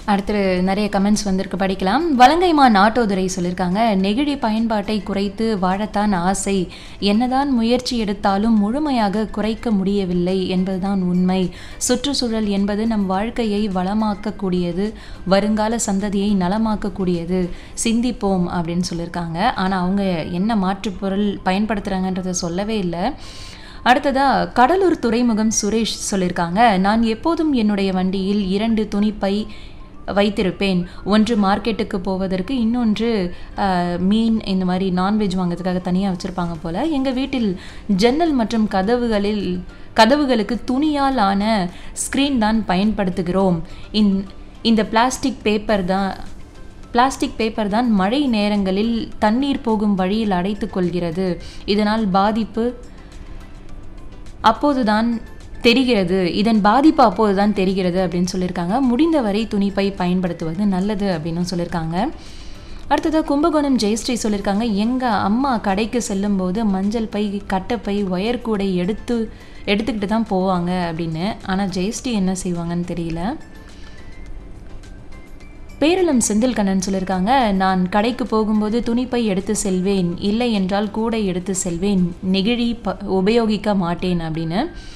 அடுத்து நிறைய கமெண்ட்ஸ் வந்திருக்கு படிக்கலாம் வலங்கைமா நாட்டோதுரை சொல்லியிருக்காங்க நெகிழி பயன்பாட்டை குறைத்து வாழத்தான் ஆசை என்னதான் முயற்சி எடுத்தாலும் முழுமையாக குறைக்க முடியவில்லை என்பதுதான் உண்மை சுற்றுச்சூழல் என்பது நம் வாழ்க்கையை வளமாக்கக்கூடியது வருங்கால சந்ததியை நலமாக்கக்கூடியது சிந்திப்போம் அப்படின்னு சொல்லியிருக்காங்க ஆனால் அவங்க என்ன மாற்றுப் பொருள் பயன்படுத்துகிறாங்கன்றதை சொல்லவே இல்லை அடுத்ததா கடலூர் துறைமுகம் சுரேஷ் சொல்லியிருக்காங்க நான் எப்போதும் என்னுடைய வண்டியில் இரண்டு துணிப்பை வைத்திருப்பேன் ஒன்று மார்க்கெட்டுக்கு போவதற்கு இன்னொன்று அஹ், மீன் இந்த மாதிரி நான்வெஜ் வாங்குறதுக்காக தனியாக வச்சுருப்பாங்க போல் எங்கள் வீட்டில் ஜன்னல் மற்றும் கதவுகளில் கதவுகளுக்கு துணியால் ஆன ஸ்க்ரீன் தான் பயன்படுத்துகிறோம் இந் இந்த பிளாஸ்டிக் பேப்பர் தான் பிளாஸ்டிக் பேப்பர் தான் மழை நேரங்களில் தண்ணீர் போகும் வழியில் அடைத்து கொள்கிறது இதனால் பாதிப்பு அப்போதுதான் தெரிகிறது இதன் பாதிப்பு அப்போதுதான் தெரிகிறது அப்படின்னு சொல்லியிருக்காங்க முடிந்தவரை துணிப்பை பயன்படுத்துவது நல்லது அப்படின்னு சொல்லியிருக்காங்க அடுத்ததாக கும்பகோணம் ஜெயஸ்ரீ சொல்லியிருக்காங்க எங்கள் அம்மா கடைக்கு செல்லும்போது மஞ்சள் பை கட்டைப்பை ஒயர் கூடை எடுத்து எடுத்துக்கிட்டு தான் போவாங்க அப்படின்னு ஆனால் ஜெயஸ்ரீ என்ன செய்வாங்கன்னு தெரியல பேரளம் செந்தில் கண்ணன் சொல்லியிருக்காங்க நான் கடைக்கு போகும்போது துணிப்பை எடுத்து செல்வேன் இல்லை என்றால் கூடை எடுத்து செல்வேன் நெகிழி ப உபயோகிக்க மாட்டேன் அப்படின்னு